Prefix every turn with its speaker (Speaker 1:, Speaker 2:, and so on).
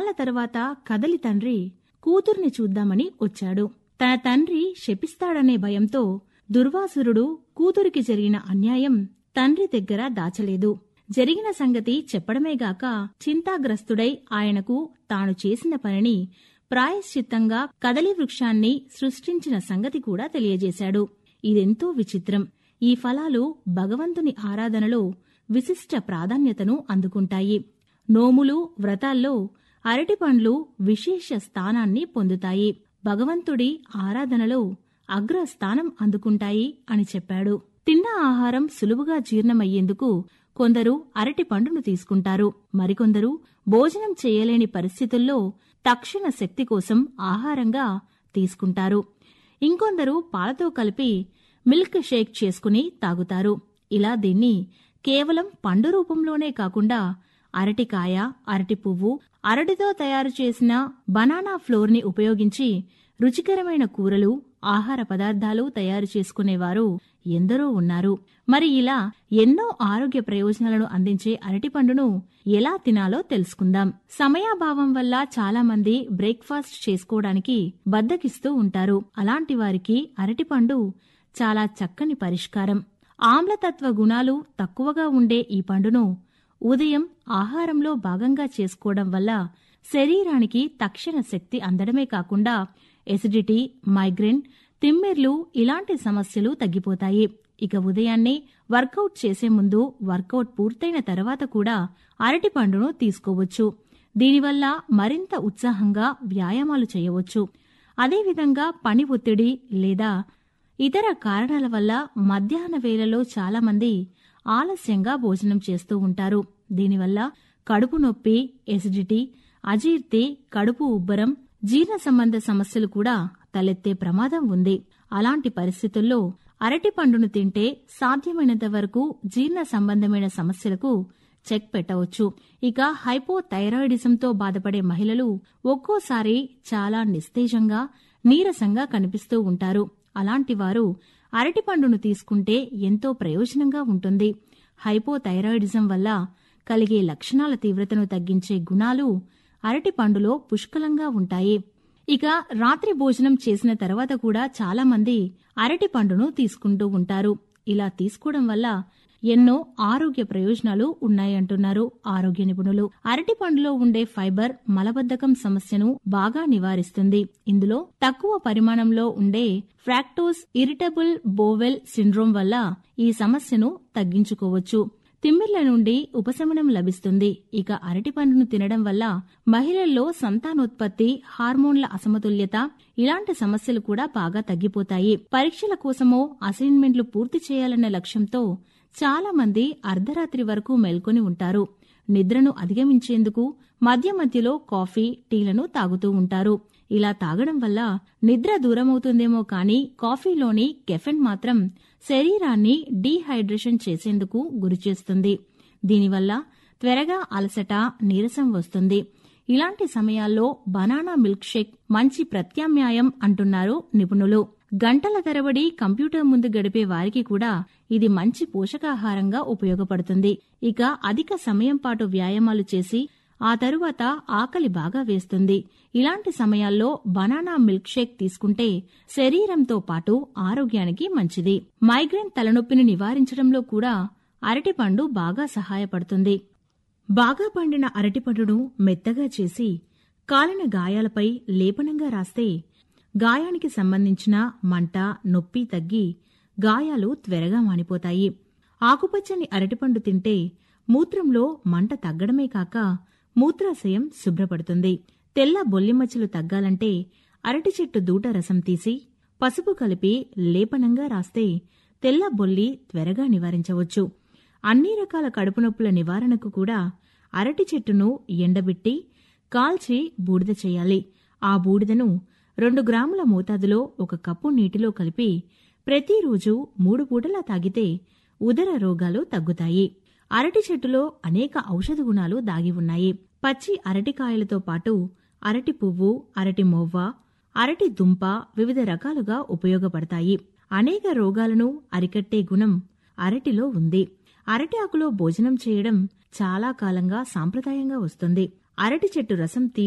Speaker 1: క్షణాల తర్వాత కదలి తండ్రి కూతుర్ని చూద్దామని వచ్చాడు తన తండ్రి శపిస్తాడనే భయంతో దుర్వాసురుడు కూతురికి జరిగిన అన్యాయం తండ్రి దగ్గర దాచలేదు జరిగిన సంగతి చెప్పడమేగాక చింతాగ్రస్తుడై ఆయనకు తాను చేసిన పనిని ప్రాయశ్చిత్తంగా కదలి వృక్షాన్ని సృష్టించిన సంగతి కూడా తెలియజేశాడు ఇదెంతో విచిత్రం ఈ ఫలాలు భగవంతుని ఆరాధనలో విశిష్ట ప్రాధాన్యతను అందుకుంటాయి నోములు వ్రతాల్లో అరటిపండ్లు విశేష స్థానాన్ని పొందుతాయి భగవంతుడి ఆరాధనలో అగ్రస్థానం అందుకుంటాయి అని చెప్పాడు తిన్న ఆహారం సులువుగా జీర్ణమయ్యేందుకు కొందరు అరటి పండును తీసుకుంటారు మరికొందరు భోజనం చేయలేని పరిస్థితుల్లో తక్షణ శక్తి కోసం ఆహారంగా తీసుకుంటారు ఇంకొందరు పాలతో కలిపి మిల్క్ షేక్ చేసుకుని తాగుతారు ఇలా దీన్ని కేవలం పండు రూపంలోనే కాకుండా అరటికాయ అరటి పువ్వు అరటితో తయారు చేసిన బనానా ఫ్లోర్ని ఉపయోగించి రుచికరమైన కూరలు ఆహార పదార్థాలు తయారు చేసుకునేవారు ఎందరో ఉన్నారు మరి ఇలా ఎన్నో ఆరోగ్య ప్రయోజనాలను అందించే అరటిపండును ఎలా తినాలో తెలుసుకుందాం సమయాభావం వల్ల చాలా మంది బ్రేక్ఫాస్ట్ చేసుకోవడానికి బద్దకిస్తూ ఉంటారు అలాంటి వారికి అరటిపండు చాలా చక్కని పరిష్కారం ఆమ్లతత్వ గుణాలు తక్కువగా ఉండే ఈ పండును ఉదయం ఆహారంలో భాగంగా చేసుకోవడం వల్ల శరీరానికి తక్షణ శక్తి అందడమే కాకుండా ఎసిడిటీ మైగ్రేన్ తిమ్మెర్లు ఇలాంటి సమస్యలు తగ్గిపోతాయి ఇక ఉదయాన్నే వర్కౌట్ చేసే ముందు వర్కౌట్ పూర్తయిన తర్వాత కూడా అరటి పండును తీసుకోవచ్చు దీనివల్ల మరింత ఉత్సాహంగా వ్యాయామాలు చేయవచ్చు అదేవిధంగా పని ఒత్తిడి లేదా ఇతర కారణాల వల్ల మధ్యాహ్న వేళలో చాలా మంది ఆలస్యంగా భోజనం చేస్తూ ఉంటారు దీనివల్ల కడుపు నొప్పి ఎసిడిటీ అజీర్తి కడుపు ఉబ్బరం జీర్ణ సంబంధ సమస్యలు కూడా తలెత్తే ప్రమాదం ఉంది అలాంటి పరిస్థితుల్లో అరటి పండును తింటే సాధ్యమైనంత వరకు జీర్ణ సంబంధమైన సమస్యలకు చెక్ పెట్టవచ్చు ఇక హైపోథైరాయిడిజంతో బాధపడే మహిళలు ఒక్కోసారి చాలా నిస్తేజంగా నీరసంగా కనిపిస్తూ ఉంటారు అలాంటి వారు అరటిపండును తీసుకుంటే ఎంతో ప్రయోజనంగా ఉంటుంది హైపోథైరాయిడిజం వల్ల కలిగే లక్షణాల తీవ్రతను తగ్గించే గుణాలు అరటిపండులో పుష్కలంగా ఉంటాయి ఇక రాత్రి భోజనం చేసిన తర్వాత కూడా చాలా మంది అరటిపండును తీసుకుంటూ ఉంటారు ఇలా తీసుకోవడం వల్ల ఎన్నో ఆరోగ్య ప్రయోజనాలు ఉన్నాయంటున్నారు ఆరోగ్య నిపుణులు అరటి పండులో ఉండే ఫైబర్ మలబద్ధకం సమస్యను బాగా నివారిస్తుంది ఇందులో తక్కువ పరిమాణంలో ఉండే ఫ్రాక్టోస్ ఇరిటబుల్ బోవెల్ సిండ్రోమ్ వల్ల ఈ సమస్యను తగ్గించుకోవచ్చు తిమ్మిర్ల నుండి ఉపశమనం లభిస్తుంది ఇక అరటి పండును తినడం వల్ల మహిళల్లో సంతానోత్పత్తి హార్మోన్ల అసమతుల్యత ఇలాంటి సమస్యలు కూడా బాగా తగ్గిపోతాయి పరీక్షల కోసమో అసైన్మెంట్లు పూర్తి చేయాలన్న లక్ష్యంతో చాలా మంది అర్ధరాత్రి వరకు మేల్కొని ఉంటారు నిద్రను అధిగమించేందుకు మధ్య మధ్యలో కాఫీ టీలను తాగుతూ ఉంటారు ఇలా తాగడం వల్ల నిద్ర దూరమవుతుందేమో కానీ కాఫీలోని కెఫెన్ మాత్రం శరీరాన్ని డీహైడ్రేషన్ చేసేందుకు గురిచేస్తుంది దీనివల్ల త్వరగా అలసట నీరసం వస్తుంది ఇలాంటి సమయాల్లో బనానా మిల్క్ షేక్ మంచి ప్రత్యామ్నాయం అంటున్నారు నిపుణులు గంటల తరబడి కంప్యూటర్ ముందు గడిపే వారికి కూడా ఇది మంచి పోషకాహారంగా ఉపయోగపడుతుంది ఇక అధిక సమయం పాటు వ్యాయామాలు చేసి ఆ తరువాత ఆకలి బాగా వేస్తుంది ఇలాంటి సమయాల్లో బనానా మిల్క్ షేక్ తీసుకుంటే శరీరంతో పాటు ఆరోగ్యానికి మంచిది మైగ్రేన్ తలనొప్పిని నివారించడంలో కూడా అరటిపండు బాగా సహాయపడుతుంది బాగా పండిన అరటిపండును మెత్తగా చేసి కాలిన గాయాలపై లేపనంగా రాస్తే గాయానికి సంబంధించిన మంట నొప్పి తగ్గి గాయాలు త్వరగా మానిపోతాయి ఆకుపచ్చని అరటిపండు తింటే మూత్రంలో మంట తగ్గడమే కాక మూత్రాశయం శుభ్రపడుతుంది తెల్ల బొల్లిమచ్చలు తగ్గాలంటే అరటి చెట్టు దూట రసం తీసి పసుపు కలిపి లేపనంగా రాస్తే తెల్ల బొల్లి త్వరగా నివారించవచ్చు అన్ని రకాల కడుపు నొప్పుల నివారణకు కూడా అరటి చెట్టును ఎండబెట్టి కాల్చి బూడిద చేయాలి ఆ బూడిదను రెండు గ్రాముల మోతాదులో ఒక కప్పు నీటిలో కలిపి ప్రతిరోజు మూడు పూటలా తాగితే ఉదర రోగాలు తగ్గుతాయి అరటి చెట్టులో అనేక ఔషధ గుణాలు దాగి ఉన్నాయి పచ్చి అరటికాయలతో పాటు అరటి పువ్వు అరటి మొవ్వ అరటి దుంప వివిధ రకాలుగా ఉపయోగపడతాయి అనేక రోగాలను అరికట్టే గుణం అరటిలో ఉంది అరటి ఆకులో భోజనం చేయడం చాలా కాలంగా సాంప్రదాయంగా వస్తుంది అరటి చెట్టు రసం తీ